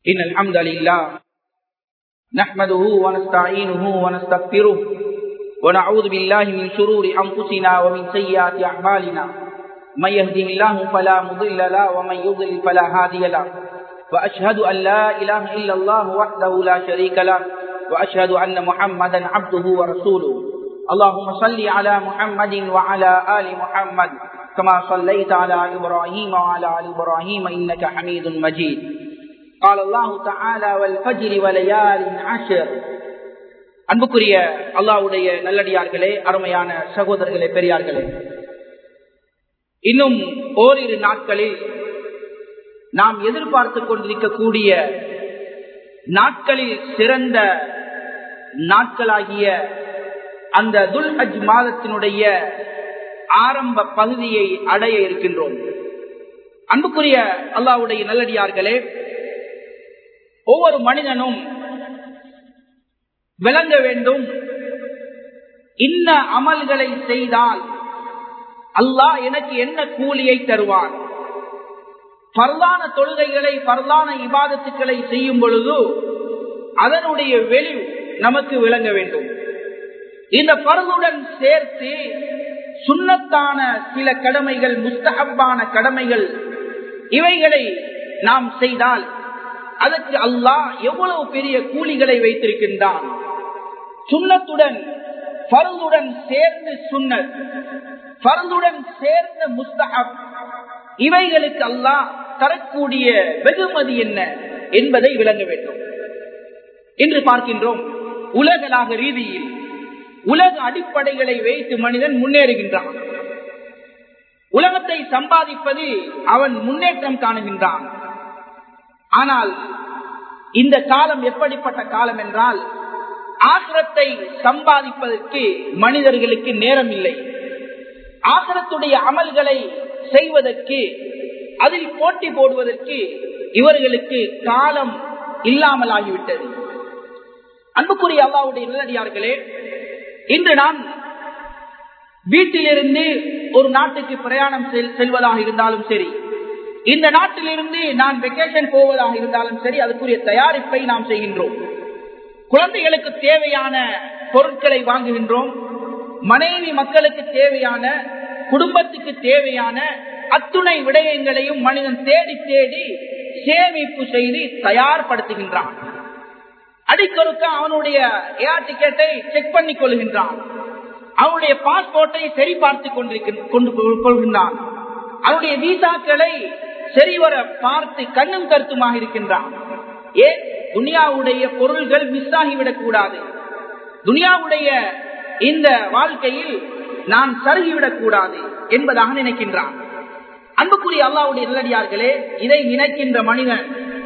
إن الحمد لله نحمده ونستعينه ونستغفره ونعوذ بالله من شرور أنفسنا ومن سيئات أعمالنا من يهده الله فلا مضل له ومن يضلل فلا هادي له وأشهد أن لا إله إلا الله وحده لا شريك له وأشهد أن محمدا عبده ورسوله اللهم صل على محمد وعلى آل محمد كما صليت على إبراهيم وعلى آل إبراهيم إنك حميد مجيد قال الله تعالى والفجر وليال عشر அன்புக்குரிய அல்லாவுடைய நல்லடியார்களே அருமையான சகோதரர்களே பெரியார்களே இன்னும் ஓரிரு நாட்களில் நாம் எதிர்பார்த்து கொண்டிருக்கக்கூடிய நாட்களில் சிறந்த நாட்களாகிய அந்த துல் அஜ் மாதத்தினுடைய ஆரம்ப பகுதியை அடைய இருக்கின்றோம் அன்புக்குரிய அல்லாவுடைய நல்லடியார்களே ஒவ்வொரு மனிதனும் விளங்க வேண்டும் இந்த அமல்களை செய்தால் அல்லாஹ் எனக்கு என்ன கூலியை தருவான் பரலான தொழுகைகளை பரலான இபாதத்துக்களை செய்யும் பொழுது அதனுடைய வெளி நமக்கு விளங்க வேண்டும் இந்த பருளுடன் சேர்த்து சுண்ணத்தான சில கடமைகள் முஸ்தகப்பான கடமைகள் இவைகளை நாம் செய்தால் அதற்கு அல்லாஹ் எவ்வளவு பெரிய கூலிகளை வைத்திருக்கின்றான் சுண்ணத்துடன் பருளுடன் சேர்ந்து சுண்ணத் பருளுடன் சேர்ந்த முஸ்தகப் இவைகளுக்கு அல்லாஹ் தரக்கூடிய வெகுமதி என்ன என்பதை விளங்க வேண்டும் என்று பார்க்கின்றோம் உலகளாக ரீதியில் உலக அடிப்படைகளை வைத்து மனிதன் முன்னேறுகின்றான் உலகத்தை சம்பாதிப்பது அவன் முன்னேற்றம் காணுகின்றான் ஆனால் இந்த காலம் எப்படிப்பட்ட காலம் என்றால் ஆசிரத்தை சம்பாதிப்பதற்கு மனிதர்களுக்கு நேரம் இல்லை ஆசிரத்துடைய அமல்களை செய்வதற்கு அதில் போட்டி போடுவதற்கு இவர்களுக்கு காலம் இல்லாமல் ஆகிவிட்டது அன்புக்குரிய அல்லாவுடைய நல்லடியார்களே இன்று நான் வீட்டிலிருந்து ஒரு நாட்டுக்கு பிரயாணம் செல்வதாக இருந்தாலும் சரி இந்த நாட்டிலிருந்து நான் வெக்கேஷன் போவதாக இருந்தாலும் சரி அதுக்குரிய தயாரிப்பை நாம் செய்கின்றோம் குழந்தைகளுக்கு தேவையான பொருட்களை வாங்குகின்றோம் மனைவி மக்களுக்கு தேவையான குடும்பத்துக்கு தேவையான அத்துணை விடயங்களையும் மனிதன் தேடி தேடி சேமிப்பு செய்து தயார்படுத்துகின்றான் அடிக்கொருக்க அவனுடைய ஏர் டிக்கெட்டை செக் பண்ணி கொள்கின்றான் அவனுடைய பாஸ்போர்ட்டை சரி பார்த்து கொண்டு கொள்கின்றான் அவனுடைய வீசாக்களை சரிவர பார்த்து கண்ணும் கருத்துமாக இருக்கின்றான் ஏன் துனியாவுடைய பொருள்கள் மிஸ் ஆகிவிடக் கூடாது துனியாவுடைய இந்த வாழ்க்கையில் நான் சருகிவிடக் கூடாது என்பதாக நினைக்கின்றான் அன்புக்குரிய அல்லாவுடைய நல்லடியார்களே இதை நினைக்கின்ற மனிதன்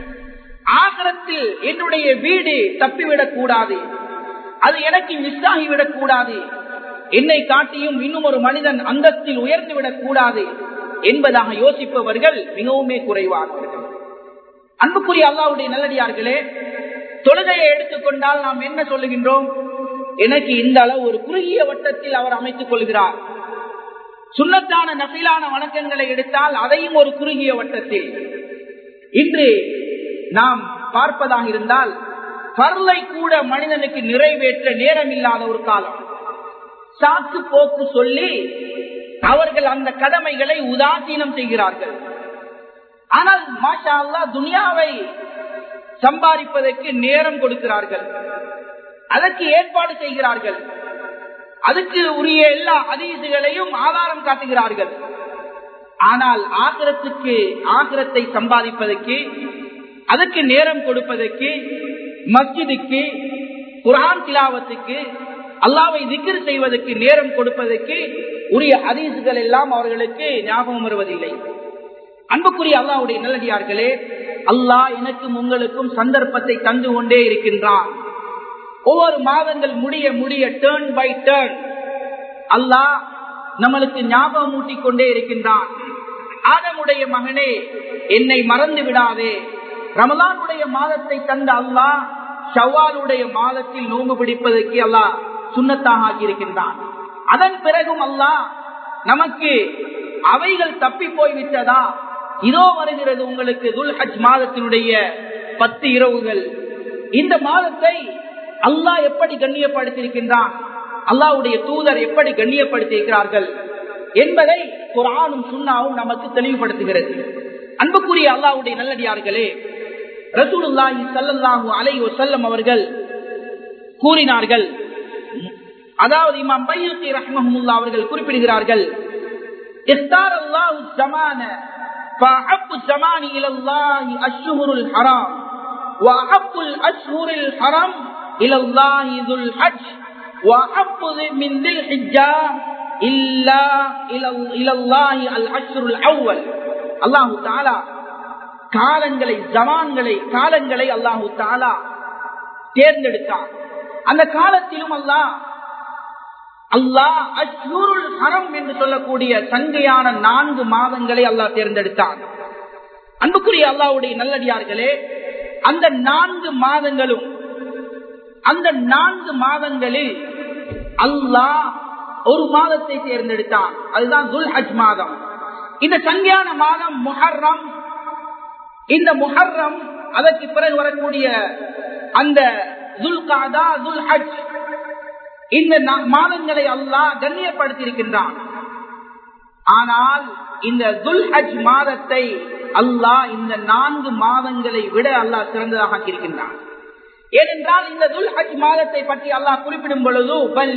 ஆகரத்தில் என்னுடைய வீடு தப்பிவிடக் கூடாது அது எனக்கு மிஸ் ஆகிவிடக் கூடாது என்னை காட்டியும் இன்னும் ஒரு மனிதன் அந்தத்தில் உயர்ந்து விடக் கூடாது என்பதாக யோசிப்பவர்கள் மிகவுமே குறைவார்கள் அன்புக்குரிய அல்லாவுடைய நல்லடியார்களே தொழுகையை எடுத்துக்கொண்டால் நாம் என்ன சொல்லுகின்றோம் எனக்கு இந்த அளவு ஒரு குறுகிய வட்டத்தில் அவர் அமைத்துக் கொள்கிறார் சுண்ணத்தான நசிலான வணக்கங்களை எடுத்தால் அதையும் ஒரு குறுகிய வட்டத்தில் இன்று நாம் பார்ப்பதாக இருந்தால் பரலை கூட மனிதனுக்கு நிறைவேற்ற நேரம் இல்லாத ஒரு காலம் சாக்கு போக்கு சொல்லி அவர்கள் அந்த கடமைகளை உதாசீனம் செய்கிறார்கள் ஆனால் மாஷா அல்லா துனியாவை சம்பாதிப்பதற்கு நேரம் கொடுக்கிறார்கள் அதற்கு ஏற்பாடு செய்கிறார்கள் அதுக்கு உரிய எல்லா அதீசுகளையும் ஆதாரம் காட்டுகிறார்கள் ஆனால் ஆகிரத்துக்கு ஆகிரத்தை சம்பாதிப்பதற்கு அதுக்கு நேரம் கொடுப்பதற்கு மஸ்ஜிதுக்கு குரான் திலாவத்துக்கு அல்லாவை திக்ர் செய்வதற்கு நேரம் கொடுப்பதற்கு உரிய அதீசுகள் எல்லாம் அவர்களுக்கு ஞாபகம் வருவதில்லை அன்புக்குரிய அல்லாவுடைய நல்லடியார்களே அல்லாஹ் எனக்கும் உங்களுக்கும் சந்தர்ப்பத்தை தந்து கொண்டே இருக்கின்றான் ஒவ்வொரு மாதங்கள் முடிய முடிய டேர்ன் பை டேர்ன் அல்லாஹ் நம்மளுக்கு ஞாபகம் ஊட்டிக் கொண்டே இருக்கின்றான் ஆதமுடைய மகனே என்னை மறந்து விடாதே ரமலானுடைய மாதத்தை தந்த அல்லாஹ் ஷவாலுடைய மாதத்தில் நோம்பு பிடிப்பதற்கு அல்லாஹ் சுண்ணத்தாக ஆகியிருக்கின்றான் அதன் பிறகும் அல்லாஹ் நமக்கு அவைகள் தப்பி போய்விட்டதா இதோ வருகிறது உங்களுக்கு துல் ஹஜ் மாதத்தினுடைய பத்து இரவுகள் இந்த மாதத்தை அல்லாஹ் எப்படி கண்ணியப்படுத்தியிருக்கின்றான் அல்லாவுடைய தூதர் எப்படி கண்ணியப்படுத்தியிருக்கிறார்கள் என்பதை குரானும் சுண்ணாவும் நமக்கு தெளிவுபடுத்துகிறது அன்புக்குரிய அல்லாவுடைய நல்லடியார்களே ரசூலுல்லாஹி ஸல்லல்லாஹு அலைஹி வஸல்லம் அவர்கள் கூறினார்கள் அதாவது இமாம் பையத்தி ரஹ்மஹுல்லா அவர்கள் குறிப்பிடுகிறார்கள் اختار الله الزمان فأحب الزمان إلى الله الشهر الحرام وأحب الأشهر الحرام إلى الله ذو الحج وأحب من ذي الحجة إلا إلى الله الأشهر الأول الله تعالى காலங்களை ஜமான்களை காலங்களை அல்லாஹு தாலா தேர்ந்தெடுத்தான் அந்த காலத்திலும் அல்லாஹ் அல்லாஹ் அஷ்ஹுருல் ஹரம் என்று சொல்லக்கூடிய சங்கையான நான்கு மாதங்களை அல்லாஹ் தேர்ந்தெடுத்தான் அன்புக்குரிய அல்லாவுடைய நல்லடியார்களே அந்த நான்கு மாதங்களும் அந்த நான்கு மாதங்களில் அல்லாஹ் ஒரு மாதத்தை தேர்ந்தெடுத்தான் அதுதான் துல் ஹஜ் மாதம் இந்த சங்கையான மாதம் முஹர்ரம் இந்த முஹர்ரம் அதற்கு பிறகு வரக்கூடிய அந்த துல்காதா துல் ஹஜ் இந்த மாதங்களை அல்லாஹ் கண்ணியப்படுத்தியிருக்கின்றான் ஆனால் இந்த துல் ஹஜ் மாதத்தை அல்லாஹ் இந்த நான்கு மாதங்களை விட அல்லாஹ் சிறந்ததாக இருக்கின்றான் ஏனென்றால் இந்த துல் ஹஜ் மாதத்தை பற்றி அல்லாஹ் குறிப்பிடும் பொழுது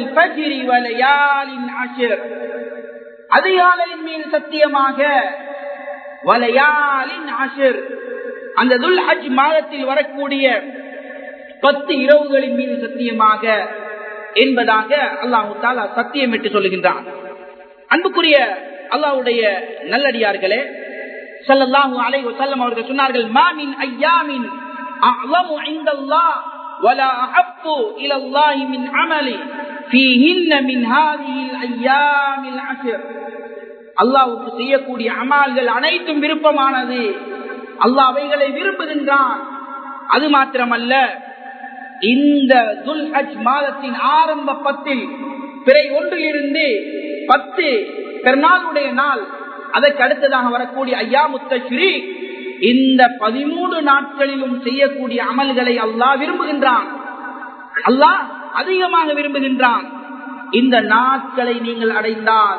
அதிகாலையின் மீது சத்தியமாக வலையாலின் ஆஷிர் அந்த துல் ஹஜ் மாதத்தில் வரக்கூடிய பத்து இரவுகளின் மீது சத்தியமாக என்பதாக அல்லாஹு தாலா சத்தியம் என்று சொல்லுகின்றான் அன்புக்குரிய அல்லாவுடைய நல்லடியார்களே சல்லல்லாஹு அலைஹி வஸல்லம் அவர்கள் சொன்னார்கள் மாமின் ஐயாமின் அஅலமு இன்தல்லாஹ் ولا احب الى الله من عمل فيهن من هذه الايام العشر அல்லாஹ்வுக்கு செய்யக்கூடிய அமல்கள் அனைத்தும் விருப்பமானது அல்லாஹ் அவைகளை விரும்புகின்றான் அது மாத்திரமல்ல இந்த துல்ஹஜ் மாதத்தின் ஆரம்ப பத்தில் பிறை ஒன்றிலிருந்து பத்து பெருநாளுடைய நாள் அதற்கு அடுத்ததாக வரக்கூடிய ஐயா முத்தஸ்ரீ இந்த பதிமூன்று நாட்களிலும் செய்யக்கூடிய அமல்களை அல்லாஹ் விரும்புகின்றான் அல்லாஹ் அதிகமாக விரும்புகின்றான் இந்த நாட்களை நீங்கள் அடைந்தால்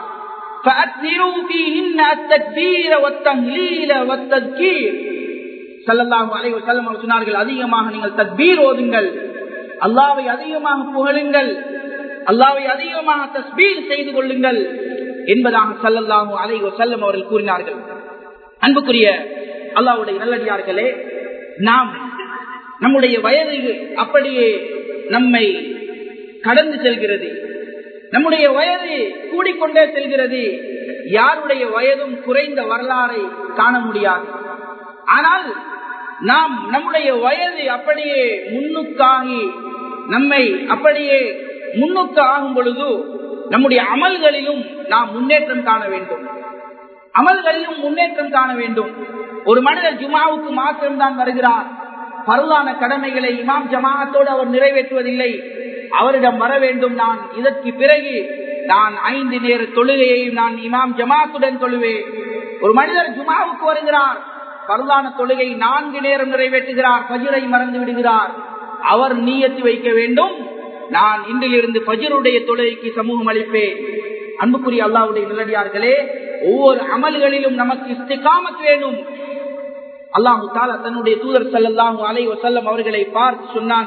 சொன்னார்கள் அதிகமாக நீங்கள் தத்பீர் ஓதுங்கள் அல்லாவை அதிகமாக புகழுங்கள் அல்லாவை அதிகமாக தஸ்பீர் செய்து கொள்ளுங்கள் என்பதாக சல்லல்லாஹு அலைஹி வஸல்லம் அவர்கள் கூறினார்கள் அன்புக்குரிய அல்லாவுடைய நல்லடியார்களே நாம் நம்முடைய வயது அப்படியே நம்மை கடந்து செல்கிறது நம்முடைய வயது கூடிக்கொண்டே செல்கிறது யாருடைய வயதும் குறைந்த வரலாறை காண முடியாது ஆனால் நாம் நம்முடைய வயது அப்படியே முன்னுக்காகி நம்மை அப்படியே முன்னுக்கு ஆகும் பொழுது நம்முடைய அமல்களிலும் நாம் முன்னேற்றம் காண வேண்டும் அமல்களிலும் முன்னேற்றம் காண வேண்டும் ஒரு மனிதர் ஜுமாவுக்கு மாத்திரம்தான் வருகிறார் பரவான கடமைகளை இமாம் ஜமாத்தோடு அவர் நிறைவேற்றுவதில்லை அவரிடம் வர வேண்டும் நான் இதற்கு பிறகு நான் ஐந்து நேர தொழுகையையும் நான் இமாம் ஜமாத்துடன் தொழுவேன் ஒரு மனிதர் ஜுமாவுக்கு வருகிறார் பரவான தொழுகை நான்கு நேரம் நிறைவேற்றுகிறார் பஜிரை மறந்து விடுகிறார் அவர் நீயத்து வைக்க வேண்டும் நான் இன்றிலிருந்து பஜருடைய தொழுகைக்கு சமூகம் அளிப்பேன் அன்புக்குரிய அல்லாவுடைய நிலடியார்களே ஒவ்வொரு அமல்களிலும் நமக்கு இஸ்திகாமத் வேணும் அல்லாஹு தாலா தன்னுடைய தூதர் சல்லாஹூ அலை வசல்லம் அவர்களை பார்த்து சொன்னான்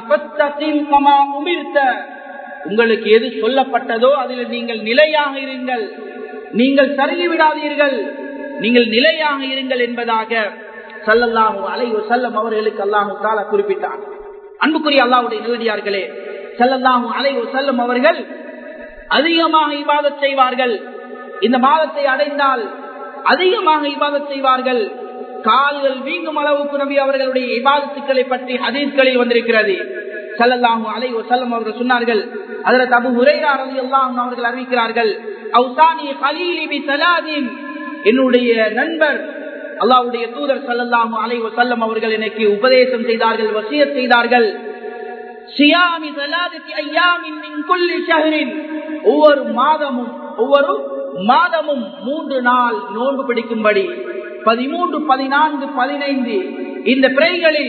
உங்களுக்கு எது சொல்லப்பட்டதோ அதில் நீங்கள் நிலையாக இருங்கள் நீங்கள் சருகி விடாதீர்கள் நீங்கள் நிலையாக இருங்கள் என்பதாக சல்லல்லாஹு அலை வசல்லம் அவர்களுக்கு அல்லாஹு தாலா குறிப்பிட்டார் அன்புக்குரிய அல்லாவுடைய நிலடியார்களே சல்லல்லாஹு அலை வசல்லம் அவர்கள் அதிகமாக இபாதத் செய்வார்கள் இந்த மாதத்தை அடைந்தால் அதிகமாக இபாதத் செய்வார்கள் கால்கள் வீங்கும் அளவுக்கு நபி அவர்களுடைய இபாதத்துக்களை பற்றி ஹதீஸ்களில் வந்திருக்கிறது சல்லல்லாஹு அலை வசல்லம் அவர்கள் சொன்னார்கள் அதில் தபு உரையார் எல்லாம் அவர்கள் அறிவிக்கிறார்கள் அவுசானி கலீலி பி சலாதீன் என்னுடைய நண்பர் அல்லாவுடைய தூதர் சல்லல்லாஹு அலை வசல்லம் அவர்கள் எனக்கு உபதேசம் செய்தார்கள் வசிய செய்தார்கள் ஒவ்வொரு மாதமும் ஒவ்வொரு மாதமும் மூன்று நாள் நோன்பு பிடிக்கும்படி பதிமூன்று பதினான்கு பதினைந்து இந்த பிறைகளில்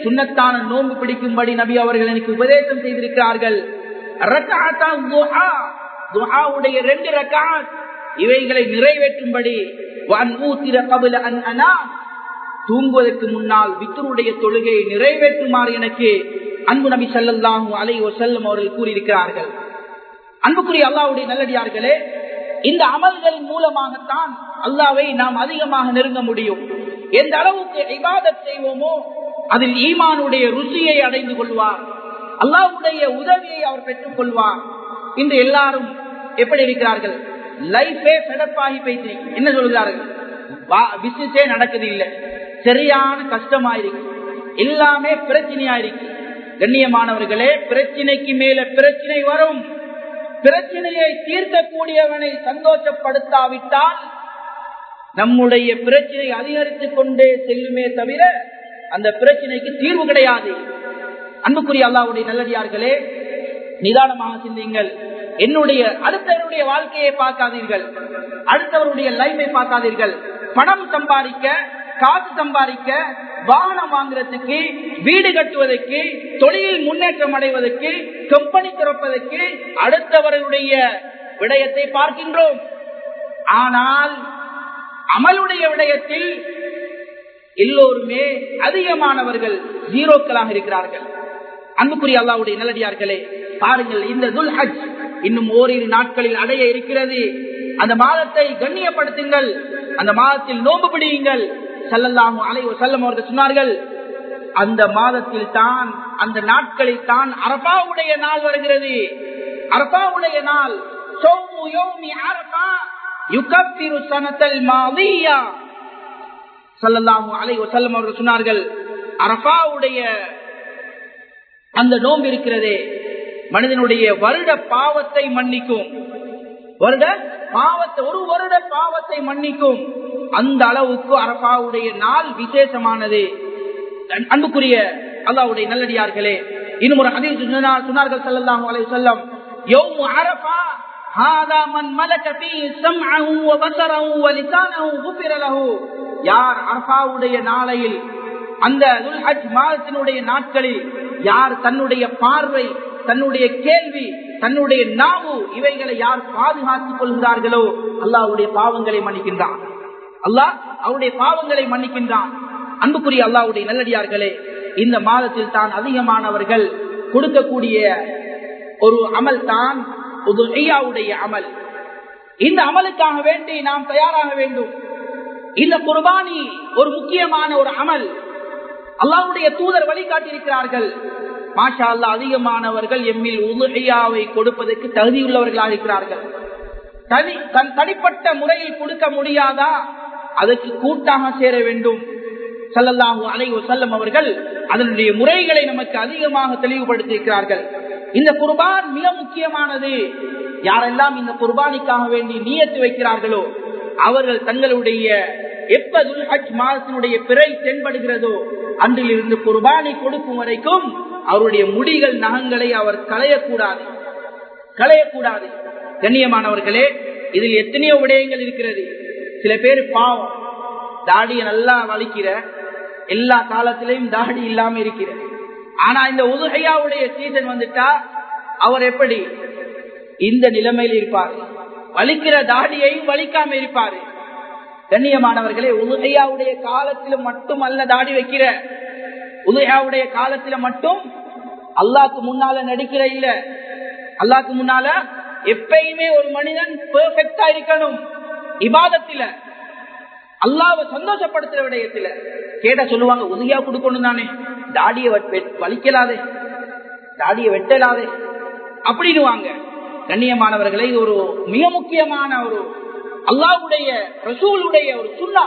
சுண்ணத்தான நோன்பு பிடிக்கும்படி நபி அவர்கள் எனக்கு உபதேசம் செய்திருக்கிறார்கள் ரக்காத்தா துஹா துஹாவுடைய ரெண்டு ரக்காத் இவைகளை நிறைவேற்றும்படி வன் ஊத்திர கபில அன் அனா தூங்குவதற்கு முன்னால் வித்தருடைய தொழுகையை நிறைவேற்றுமாறு எனக்கு அன்பு நபி ஸல்லல்லாஹு அலைஹி வஸல்லம் அவர்கள் கூறியிருக்கிறார்கள் அன்புக்குரிய அல்லாஹ்வுடைய நல்லடியார்களே இந்த அமல்களின் மூலமாகத்தான் அல்லாவை நாம் அதிகமாக நெருங்க முடியும் எந்த அளவுக்கு இபாதத் செய்வோமோ அதில் ஈமானுடைய ருசியை அடைந்து கொள்வார் அல்லாஹ்வுடைய உதவியை அவர் பெற்றுக் கொள்வார் இன்று எல்லாரும் எப்படி இருக்கிறார்கள் லைஃபே பெடப்பாகி போயிட்டு என்ன சொல்கிறார்கள் பிசினஸே நடக்குது இல்லை சரியான கஷ்டமா இருக்கு எல்லாமே பிரச்சனையா இருக்கு கண்ணியமானவர்களே பிரச்சனைக்கு மேல பிரச்சனை வரும் பிரச்சனையை தீர்க்கக்கூடியவனை சந்தோஷப்படுத்தாவிட்டால் நம்முடைய பிரச்சனை அதிகரித்துக் கொண்டே செல்லுமே தவிர அந்த பிரச்சனைக்கு தீர்வு கிடையாது அன்புக்குரிய அல்லாவுடைய நல்லடியார்களே நிதானமாக சிந்திங்கள் என்னுடைய அடுத்தவருடைய வாழ்க்கையை பார்க்காதீர்கள் அடுத்தவருடைய லைஃபை பார்க்காதீர்கள் பணம் சம்பாதிக்க காசு சம்பாதிக்க வாகனம் வாங்குறதுக்கு வீடு கட்டுவதற்கு தொழிலில் முன்னேற்றம் அடைவதற்கு கம்பெனி திறப்பதற்கு அடுத்தவர்களுடைய விடயத்தை பார்க்கின்றோம் ஆனால் அமலுடைய விடயத்தில் எல்லோருமே அதிகமானவர்கள் ஜீரோக்களாக இருக்கிறார்கள் அன்புக்குரிய அல்லாவுடைய நல்லடியார்களே பாருங்கள் இந்த துல் ஹஜ் இன்னும் ஓரிரு நாட்களில் அடைய இருக்கிறது அந்த மாதத்தை கண்ணியப்படுத்துங்கள் அந்த மாதத்தில் நோம்பு பிடியுங்கள் செல்லலாம் அலை செல்லம் அவர்கள் சொன்னார்கள் அந்த மாதத்தில் தான் அந்த நாட்களில் தான் அரபாவுடைய நாள் வருகிறது அரபாவுடைய நாள் சௌமு யோமி அரபா யுகப்பிரு சனத்தல் மாதியா சல்லல்லாஹு அலை வசல்லம் அவர்கள் சொன்னார்கள் அரபாவுடைய அந்த நோன்பு இருக்கிறதே மனிதனுடைய வருட பாவத்தை மன்னிக்கும் வருட பாவத்தை ஒரு வருட பாவத்தை மன்னிக்கும் அந்த அளவுக்கு அரபாவுடைய நாள் விசேஷமானது அன்புக்குரிய அல்லாவுடைய நல்லடியார்களே இன்னும் ஒரு அதில் சொன்னார்கள் சல்லல்லாஹு அலைஹி வஸல்லம் யௌமு அரபா هذا من ملك فيه سمعه وبصره ولسانه غفر له யார் அரபாவுடைய நாளையில் அந்த துல்ஹஜ் மாதத்தினுடைய நாட்களில் யார் தன்னுடைய பார்வை தன்னுடைய கேள்வி தன்னுடைய நாவு இவைகளை யார் பாதுகாத்துக் கொள்கிறார்களோ அல்லாவுடைய பாவங்களை மன்னிக்கின்றான் அல்லாஹ் அவருடைய பாவங்களை மன்னிக்கின்றான் அன்புக்குரிய அல்லாவுடைய நல்லடியார்களே இந்த மாதத்தில் தான் அதிகமானவர்கள் கொடுக்கக்கூடிய ஒரு அமல் தான் உடைய அமல் இந்த அமலுக்காக வேண்டி நாம் தயாராக வேண்டும் இந்த குர்பானி ஒரு முக்கியமான ஒரு அமல் அல்லாவுடைய தூதர் வழிகாட்டியிருக்கிறார்கள் மாஷா அல்லா அதிகமானவர்கள் எம்மில் உதுகையாவை கொடுப்பதற்கு தகுதியுள்ளவர்களாக இருக்கிறார்கள் தனி தன் தனிப்பட்ட முறையில் கொடுக்க முடியாதா அதற்கு கூட்டாக சேர வேண்டும் சல்லல்லாஹு அலைஹி வஸல்லம் அவர்கள் அதனுடைய முறைகளை நமக்கு அதிகமாக தெளிவுபடுத்தியிருக்கிறார்கள் இந்த குர்பான் மிக முக்கியமானது யாரெல்லாம் இந்த குர்பானிக்காக வேண்டி நியத்து வைக்கிறார்களோ அவர்கள் தங்களுடைய எப்ப துல்ஹஜ் மாதத்தினுடைய பிறை தென்படுகிறதோ அன்றிலிருந்து குர்பானை கொடுக்கும் வரைக்கும் அவருடைய முடிகள் நகங்களை அவர் களையக்கூடாது களையக்கூடாது கண்ணியமானவர்களே இதில் எத்தனையோ விடயங்கள் இருக்கிறது சில பேர் பாவம் தாடிய நல்லா வலிக்கிற எல்லா காலத்திலையும் தாடி இல்லாம இருக்கிற ஆனா இந்த உதுகையாவுடைய சீசன் வந்துட்டா அவர் எப்படி இந்த நிலைமையில் இருப்பார் வலிக்கிற தாடியையும் வலிக்காம இருப்பாரு கண்ணியமானவர்களே உதுகையாவுடைய காலத்தில மட்டும் அல்ல தாடி வைக்கிற உதுகையாவுடைய காலத்தில மட்டும் அல்லாக்கு முன்னால நடிக்கிற இல்ல அல்லாக்கு முன்னால எப்பயுமே ஒரு மனிதன் பெர்ஃபெக்டா இருக்கணும் இபாதத்தில அல்லாவை சந்தோஷப்படுத்துற விடயத்துல கேட்ட சொல்லுவாங்க உதவியா கொடுக்கணும் தானே தாடிய வலிக்கலாதே தாடிய வெட்டலாதே அப்படின்னுவாங்க கண்ணியமானவர்களை ஒரு மிக முக்கியமான ஒரு அல்லாவுடைய ரசூலுடைய ஒரு சுண்ணா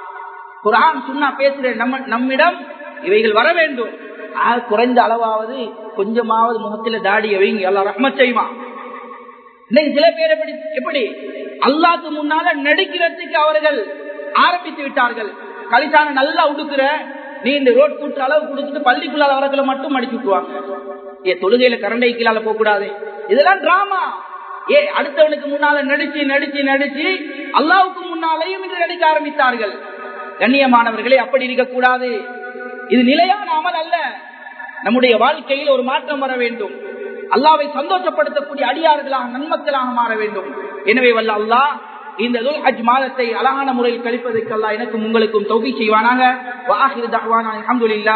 குரான் சுண்ணா பேசுற நம்ம நம்மிடம் இவைகள் வர வேண்டும் குறைந்த அளவாவது கொஞ்சமாவது முகத்துல தாடிய வைங்க எல்லாம் ரஹ்மத் செய்வான் இன்னைக்கு சில பேர் எப்படி எப்படி அல்லாக்கு முன்னால நடிக்கிறதுக்கு அவர்கள் ஆரம்பித்து விட்டார்கள் கலிசான நல்லா உடுக்குற நீ இந்த ரோட் கூட்டுற அளவு கொடுத்துட்டு பள்ளிக்குள்ளாத வரக்குள்ள மட்டும் அடிச்சு விட்டுவாங்க ஏ தொழுகையில கரண்டை கீழால போக கூடாது இதெல்லாம் டிராமா ஏ அடுத்தவனுக்கு முன்னால நடிச்சு நடிச்சு நடிச்சு அல்லாவுக்கு முன்னாலேயும் இன்று நடிக்க ஆரம்பித்தார்கள் கண்ணியமானவர்களே அப்படி இருக்கக்கூடாது இது நிலையான அமல் அல்ல நம்முடைய வாழ்க்கையில் ஒரு மாற்றம் வர வேண்டும் அல்லாவை சந்தோஷப்படுத்தக்கூடிய அடியார்களாக நன்மக்களாக மாற வேண்டும் எனவே வல்ல அல்லாஹ் இந்த துல் ஹஜ் மாதத்தை அழகான முறையில் கழிப்பதற்கு அல்லாஹ் எனக்கும் உங்களுக்கும் தொகை செய்வானாக வாஹிர் தஹ்வானா அல்ஹம்துலில்லாஹ்